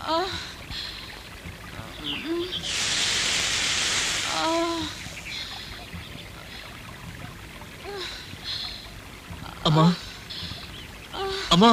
ಅಮ್ಮ ಅಮ್ಮ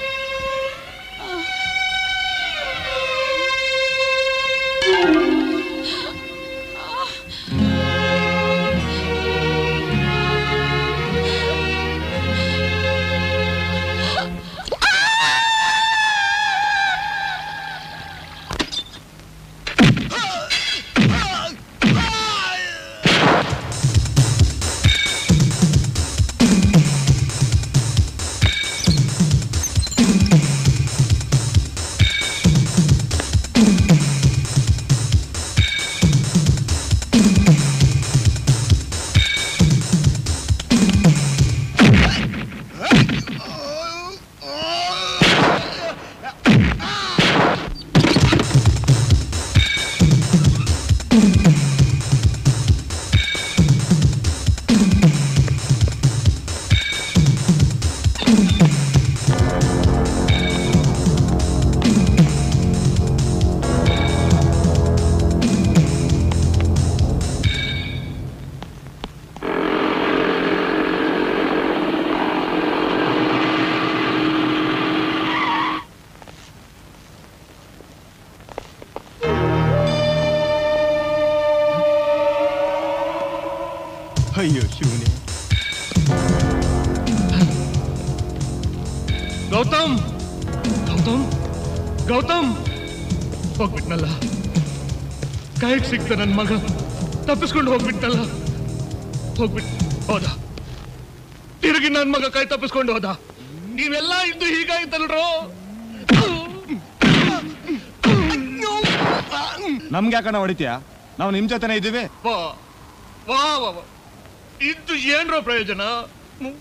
ಅಯ್ಯೋ ಶಿವನೇ ಗೌತಮ್ ಗೌತಮ್ ಗೌತಮ್ ಹೋಗ್ಬಿಟ್ನಲ್ಲ ಕೈಗೆ ಸಿಕ್ತ ನನ್ನ ಮಗ ತಪ್ಪಿಸ್ಕೊಂಡು ಹೋಗ್ಬಿಟ್ನಲ್ಲ ಹೋಗ್ಬಿಟ್ ಹೋದ ತಿರುಗಿ ನನ್ನ ಮಗ ಕೈ ತಪ್ಪಿಸ್ಕೊಂಡು ಹೋದ ನೀವೆಲ್ಲ ಇದ್ದು ಹೀಗಾಯ್ತಲ್ರೋ ನಮ್ಗೆ ಯಾಕಣ್ಣ ಹೊಡಿತೀಯ ನಾವು ನಿಮ್ ಜೊತೆನೇ ಇದ್ದೀವಿ ವಾ ವಾ ವಾ ವಾ. ಇದ್ದು ಏನ್ರೋ ಪ್ರಯೋಜನ ಹ್ಮ್.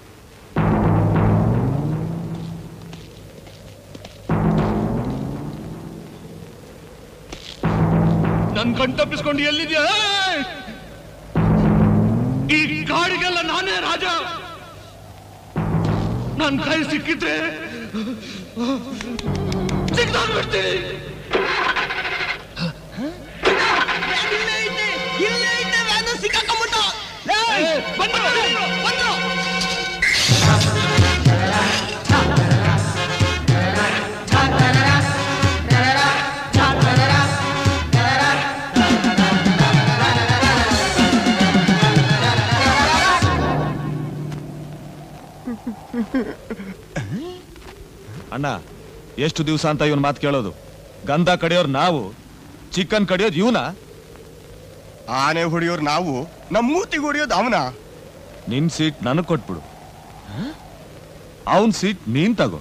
ನನ್ ಕಣ್ ತಪ್ಪಿಸ್ಕೊಂಡು ಎಲ್ಲಿದ್ಯಾ ಏಯ್! ಈ ಕಾಡಿಗೆಲ್ಲ ನಾನೇ ರಾಜ ನನ್ ಕೈ ಸಿಕ್ಕಿದ್ರೆ ಸಿಕ್ತಾಗ್ಬಿಡ್ತೀನಿ ಏಯ್, ಬಂದ್ರು, ಬಂದ್ರು. ಅಣ್ಣ ಎಷ್ಟು ದಿವಸ ಅಂತ ಇವನ್ ಮಾತು ಕೇಳೋದು ಗಂಧ ಕಡಿಯೋರ್ ನಾವು ಚಿಕನ್ ಕಡಿಯೋದು ಇವನ ಆನೆ ಹೊಡಿಯೋರು ನಾವು ನಮ್ಮ ಮೂತಿಗೆ ಹೊಡಿಯೋದು ಅವನ ನಿನ್ ಸೀಟ್ ನನಗ್ ಕೊಟ್ಬಿಡು ಅವನ್ ಸೀಟ್ ನೀನ್ ತಗೋ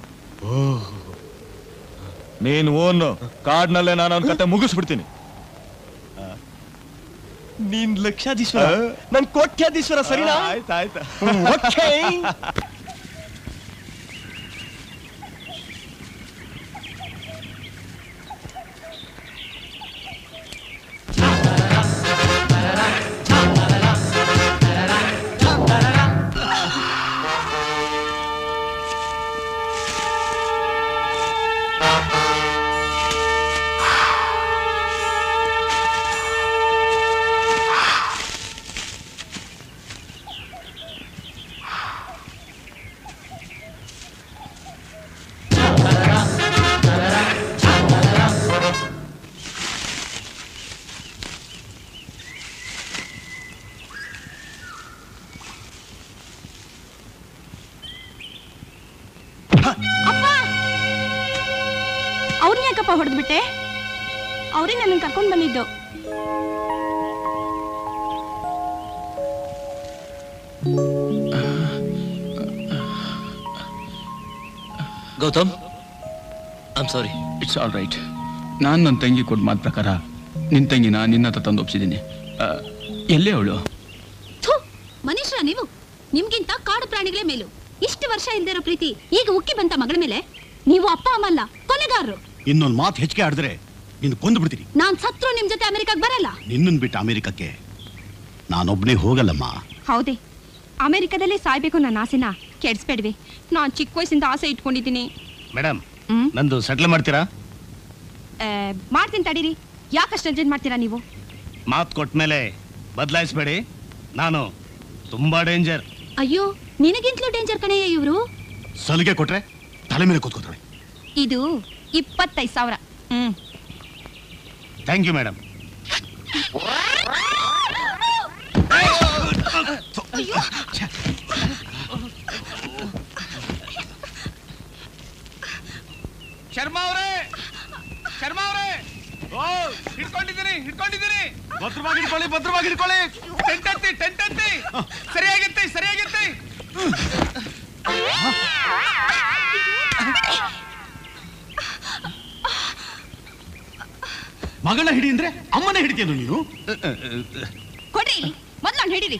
ನೀನ್ ಓನು ಕಾಡ್ನಲ್ಲೇ ನಾನು ಅವನ ಕತೆ ಮುಗಿಸ್ಬಿಡ್ತೀನಿ ನೀನ್ ಲಕ್ಷಾಧೀಶ್ವರ ನನ್ ಕೋಟ್ಯಾಧೀಶ್ವರ ಸರಿನಾ ಆಯ್ತಾಯ್ತಾ ಓಕೆ ಅವ್ರನ್ನ ಯಾಕಪ್ಪ ಹೊಡೆದ್ಬಿಟ್ಟೆ ಅವರೇ ನನ್ನ ಕರ್ಕೊಂಡು ಬಂದಿದ್ದು Gautam I'm sorry it's all right ನಾನು ನನ್ನ ತಂಗಿ ಕೊಟ್ಟ ಮಾತು ಪ್ರಕಾರ ನಿನ್ನ ತಂಗಿನ ನಿನ್ನ ಹತ್ರ ತಂದು ಒಪ್ಸಿದ್ದೀನಿ ಆ, ಎಲ್ಲೇ ಅವಳು ಥು ಮನುಷ್ಯ ನೀವು ನಿಮ್ಗಿಂತ ಕಾಡು ಪ್ರಾಣಿಗಳೇ ಮೇಲು ಇಷ್ಟು ವರ್ಷ ಇಲ್ದಿರೋ ಪ್ರೀತಿ ಈಗ ಉಕ್ಕಿ ಬಂತ ಮಗಳ ಮೇಲೆ ನೀವು ಅಪ್ಪ ಅಮ್ಮ ಅಲ್ಲ ಕೊಲೆಗಾರರು ಇನ್ನೊಂದು ಮಾತು ಹೆಚ್ಚಿಗೆ ಆಡಿದ್ರೆ ನಿನ್ನ ಕೊಂದು ಬಿಡ್ತೀನಿ ನಾನ್ ಸತ್ರು ನಿಮ್ ಜೊತೆ ಅಮೆರಿಕಕ್ಕೆ ಬರಲ್ಲ ನಿನ್ನನ್ ಬಿಟ್ಟು ಅಮೆರಿಕಕ್ಕೆ ನಾನೊಬ್ನೇ ಹೋಗಲ್ಲಮ್ಮ ಹೌದೇ ಅಮೆರಿಕದಲ್ಲೇ ಸಾಯ್ಬೇಕು ನನ್ನ ಆಸೆನ ಕೆಡ್ಸ್ಬೇಡ್ವಿ ನಾನ್ ಚಿಕ್ಕ ವಯಸ್ಸಿಂದ ಆಸೆ ಇಟ್ಕೊಂಡಿದ್ದೀನಿ ಮೇಡಮ್ ಹ್ಮ್ ನಂದು ಸೆಟ್ಲ್ ಮಾಡ್ತೀರಾ ಮಾಡ್ತೀನಿ ತಡೀರಿ ಯಾಕಷ್ಟು ಅರ್ಜೆಂಟ್ ಮಾಡ್ತೀರಾ ನೀವು ಮಾತು ಕೊಟ್ಮೇಲೆ ಬದಲಾಯಿಸ್ಬೇಡಿ ನಾನು ತುಂಬಾ ಡೇಂಜರ್ ಅಯ್ಯೋ ನಿನಗಿಂತಲೂ ಡೇಂಜರ್ ಕಣಯ್ಯ ಇವರು ಸಲಿಗೆ ಕೊಟ್ರೆ ತಲೆ ಮೇಲೆ ಕೂತ್ಕೋತಾಳೆ ಇದು ಇಪ್ಪತ್ತೈದು ಸಾವಿರ hmm thank you madam Sharma ಅವರೇ ಶರ್ಮಾ ಅವರೇ ಓ ಹಿಡ್ಕೊಂಡಿದ್ದೀನಿ ಹಿಡ್ಕೊಂಡಿದ್ದೀನಿ ಭದ್ರವಾಗಿ ಹಿಡ್ಕೊಳ್ಳಿ ಭದ್ರವಾಗಿ ಹಿಡ್ಕೊಳ್ಳಿ ಟೆಂಟ್ ಎತ್ತಿ ಟೆಂಟ್ ಎತ್ತಿ ಸರಿಯಾಗಿತ್ತಿ ಸರಿಯಾಗಿತ್ತಿ ಮಗಳ ಹಿಡಿ ಅಂದ್ರೆ ಅಮ್ಮನ ಹಿಡಿತೇನು ನೀನು ಕೊಡ್ರಿ ಇಲ್ಲಿ ಮೊದ್ಲು ಹಿಡೀರಿ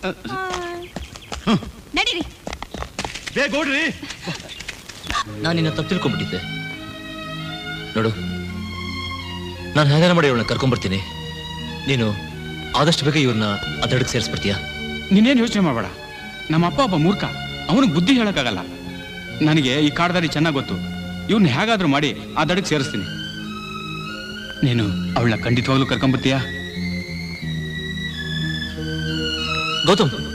ನಡೀರಿ ಬೇಗ ಓಡ್ರಿ ನಾನು ನಿನ್ನ ತಪ್ಪು ತಿಳ್ಕೊಂಡ್ಬಿಟ್ಟಿದ್ದೆ ನೋಡು ನಾನು ಹೇಗಾರ ಮಾಡಿ ಇವಳನ್ನ ಕರ್ಕೊಂಡ್ಬರ್ತೀನಿ ನೀನು ಆದಷ್ಟು ಬೇಗ ಇವ್ರನ್ನ ಅದಡಕ್ಕೆ ಸೇರಿಸ್ಬಿಡ್ತೀಯಾ ನೀನೇನು ಯೋಚನೆ ಮಾಡಬೇಡ ನಮ್ಮ ಅಪ್ಪ ಒಬ್ಬ ಮೂರ್ಖ ಅವನಿಗೆ ಬುದ್ಧಿ ಹೇಳಕ್ಕಾಗಲ್ಲ ನನಗೆ ಈ ಕಾಡ್ದಾರಿ ಚೆನ್ನಾಗಿ ಗೊತ್ತು ಇವ್ನ ಹೇಗಾದ್ರೂ ಮಾಡಿ ಆ ದಡಕ್ಕೆ ಸೇರಿಸ್ತೀನಿ ನೀನು ಅವಳನ್ನ ಖಂಡಿತವಾಗ್ಲೂ ಕರ್ಕೊಂಬರ್ತೀಯಾ ಗೌತಮ್